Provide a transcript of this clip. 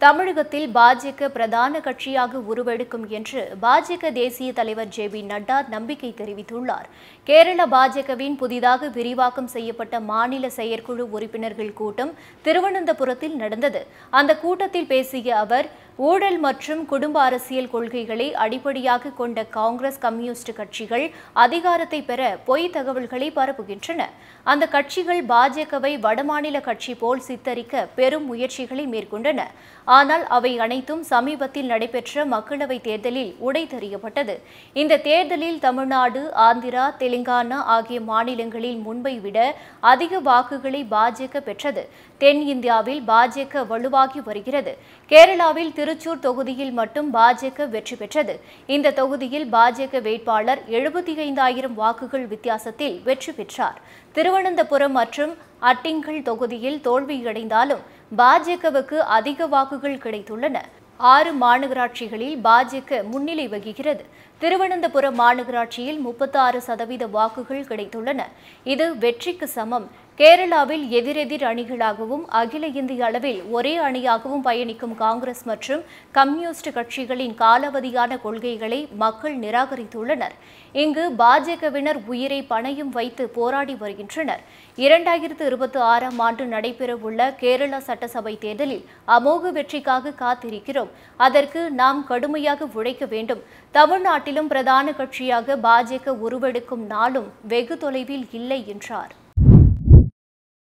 தமிழகத்தில் பாஜக பிரதான கட்சியாக உருவெடுக்கும் என்று பாஜக தேசிய தலைவர் ஜே பி நட்டா நம்பிக்கை தெரிவித்துள்ளார் கேரள பாஜகவின் புதிதாக விரிவாக்கம் செய்யப்பட்ட மாநில செயற்குழு உறுப்பினர்கள் கூட்டம் திருவனந்தபுரத்தில் நடந்தது அந்த கூட்டத்தில் பேசிய அவர் ஊழல் மற்றும் குடும்ப அரசியல் கொள்கைகளை அடிப்படையாக கொண்ட காங்கிரஸ் கம்யூனிஸ்ட் கட்சிகள் அதிகாரத்தை பெற பொய் தகவல்களை பரப்புகின்றன அந்த கட்சிகள் பாஜகவை வடமாநில கட்சி போல் சித்தரிக்க பெரும் முயற்சிகளை மேற்கொண்டன ஆனால் அவை அனைத்தும் சமீபத்தில் நடைபெற்ற மக்களவைத் தேர்தலில் உடைத்தெறியப்பட்டது இந்த தேர்தலில் தமிழ்நாடு ஆந்திரா தெலுங்கானா ஆகிய மாநிலங்களில் முன்பை விட அதிக வாக்குகளை பாஜக பெற்றது தென் இந்தியாவில் பாஜக வலுவாகி வருகிறது கேரளாவில் திருச்சூர் தொகுதியில் மட்டும் பாஜக வெற்றி பெற்றது இந்த தொகுதியில் பாஜக வேட்பாளர் எழுபத்தி ஐந்தாயிரம் வாக்குகள் வித்தியாசத்தில் வெற்றி பெற்றார் திருவனந்தபுரம் மற்றும் அட்டிங்கல் தொகுதியில் தோல்வியடைந்தாலும் பாஜகவுக்கு அதிக வாக்குகள் கிடைத்துள்ளன ஆறு மாநகராட்சிகளில் பாஜக முன்னிலை வகிக்கிறது திருவனந்தபுரம் மாநகராட்சியில் முப்பத்தாறு சதவீத வாக்குகள் கிடைத்துள்ளன இது வெற்றிக்கு சமம் கேரளாவில் எதிரெதிர் அணிகளாகவும் அகில இந்திய அளவில் ஒரே அணியாகவும் பயணிக்கும் காங்கிரஸ் மற்றும் கம்யூனிஸ்ட் கட்சிகளின் காலாவதியான கொள்கைகளை மக்கள் நிராகரித்துள்ளனர் இங்கு பாஜகவினர் உயிரை பணயம் வைத்து போராடி வருகின்றனர் இரண்டாயிரத்து இருபத்தி ஆறாம் ஆண்டு நடைபெறவுள்ள கேரளா சட்டசபை தேர்தலில் அமோக வெற்றிக்காக காத்திருக்கிறோம் அதற்கு நாம் கடுமையாக உழைக்க வேண்டும் தமிழ்நாட்டிலும் பிரதான கட்சியாக பாஜக உருவெடுக்கும் நாளும் வெகு தொலைவில் இல்லை என்றார்